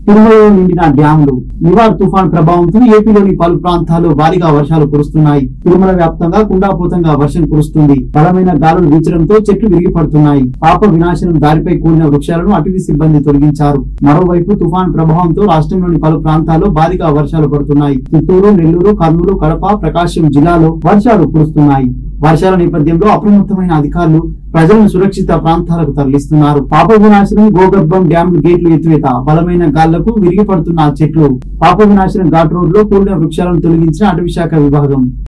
తిరుమలలో నిండిన డ్యాంలు నివార్ తుఫాన్ ప్రభావంతో ఏపీలోని పలు ప్రాంతాల్లో భారీగా వర్షాలు కురుస్తున్నాయి తిరుమల వ్యాప్తంగా కుండాపోతంగా వర్షం కురుస్తుంది బలమైన గాలులు వీచడంతో చెట్లు విరిగిపడుతున్నాయి పాప వినాశనం దారిపై కూలిన వృక్షాలను అటవీ సిబ్బంది తొలగించారు మరోవైపు తుఫాన్ ప్రభావంతో రాష్ట్రంలోని పలు ప్రాంతాల్లో భారీగా వర్షాలు పడుతున్నాయి చిత్తూరు నెల్లూరు కర్నూలు కడప ప్రకాశం జిల్లాలో వర్షాలు కురుస్తున్నాయి వర్షాల నేపథ్యంలో అప్రమత్తమైన అధికారులు ప్రజలను సురక్షిత ప్రాంతాలకు తరలిస్తున్నారు పాప వినాశనం గోగర్భం డ్యాం గేట్లు ఎత్తివేత బలమైన గాళ్లకు విరిగిపడుతున్న చెట్లు పాప వినాశనం ఘాట్ రోడ్ లో కూలిన వృక్షాలను తొలగించిన అటవీ శాఖ విభాగం